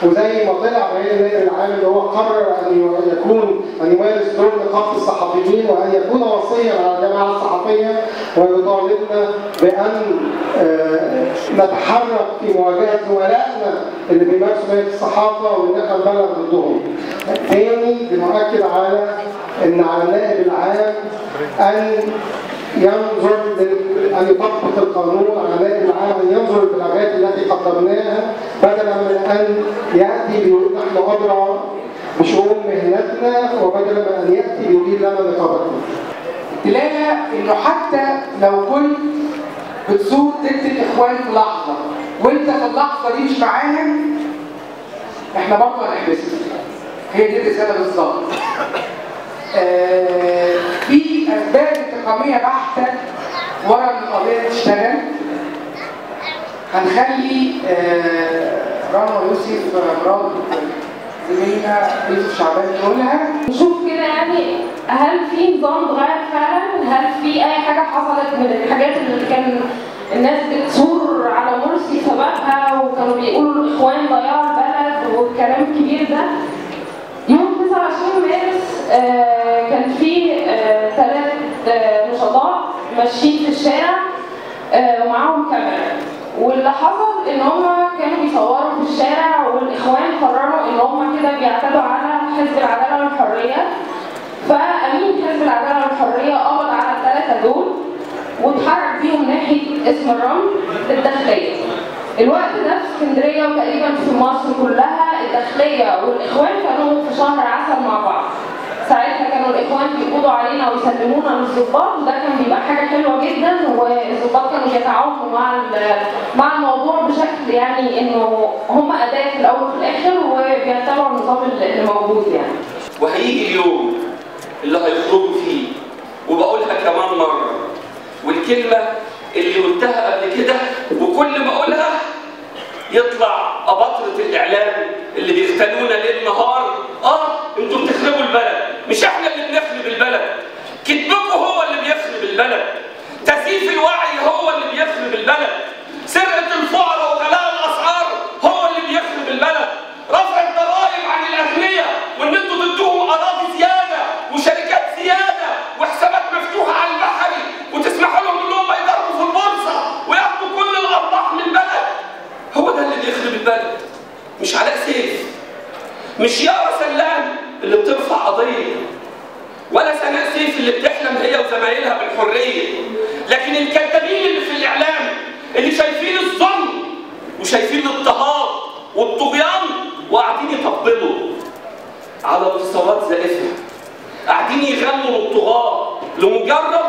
وزي ما طلع بيان النائب العام اللي هو قرر ان يكون ان يمارس دور نقابه الصحفيين وان يكون وصيا على الجماعه الصحفيه ويطالبنا بان آه، نتحرك في مواجهه زملائنا اللي بيمارسوا مهنه الصحافه وان احنا نبلغ ضدهم. تاني بنؤكد على ان على النائب العام ان ينظر لل- ان يطبق القانون على النائب العام ان ينظر للبلاغات التي قدمناها بدلا من ان ياتي بيقول نحن ادرى بشؤون مهنتنا وبدلا من ان ياتي يدير لنا نقابتنا. تلاقي انه حتى لو كنت بتزور تكتب اخوان في لحظه وانت في اللحظه دي مش معاهم احنا برضه هنحبسك هي دي الرساله بالظبط آه، في اسباب انتقاميه بحته ورا ان القضيه تشتغل هنخلي آه، رنا يوسف مراد زميلنا يوسف شعبان يقولها نشوف كده يعني هل في نظام اتغير فعلا؟ هل في اي حاجه حصلت من الحاجات اللي كان الناس بتثور على مرسي سببها وكانوا بيقولوا الاخوان ضيعوا البلد والكلام الكبير ده يوم 29 مارس آه، كان في ثلاث نشطاء ماشيين في الشارع آه، ومعاهم كاميرا واللي حصل ان هم كانوا بيصوروا في الشارع والاخوان قرروا ان هم كده بيعتدوا على حزب العداله والحريه فامين حزب العداله والحريه قبض على الثلاثه دول واتحرك بيهم ناحيه اسم الرمل للداخليه الوقت ده في اسكندريه وتقريبا في مصر كلها الداخليه والاخوان كانوا في شهر عسل مع بعض ساعتها كانوا الاخوان بيقبضوا علينا ويسلمونا للضباط وده كان بيبقى حاجه حلوه جدا والضباط كانوا بيتعاونوا مع ال- مع الموضوع بشكل يعني انه هم اداه في الاول وفي الاخر وبيتبعوا النظام اللي موجود يعني وهيجي اليوم اللي هيخرجوا فيه وبقولها كمان مرة والكلمة اللي قلتها قبل كده وكل ما أقولها يطلع أباطرة الإعلام اللي بيختلونا ليل نهار آه أنتوا بتخربوا البلد مش إحنا اللي بنخرب البلد كذبكم هو اللي بيخرب البلد تزييف الوعي هو اللي بيخرب البلد سرقة الفقراء وغلاء الأسعار هو اللي بيخرب البلد رفع الضرائب عن الأغنياء وإن أنتوا تدوهم أراضي زيادة وشركات زيادة وحسابات مفتوحة على البحري وتسمحوا لهم إن هم يضربوا في البورصة وياخدوا كل الأرباح من البلد هو ده اللي بيخرب البلد مش علاء سيف مش يارا سلام اللي بترفع قضية ولا سناء سيف اللي بتحلم هي وزمايلها بالحرية لكن الكذابين اللي في الإعلام اللي شايفين الظلم وشايفين الاضطهاد والطغيان وقاعدين يطبلوا على انتصارات زائفة قاعدين يغنوا للطغاة لمجرد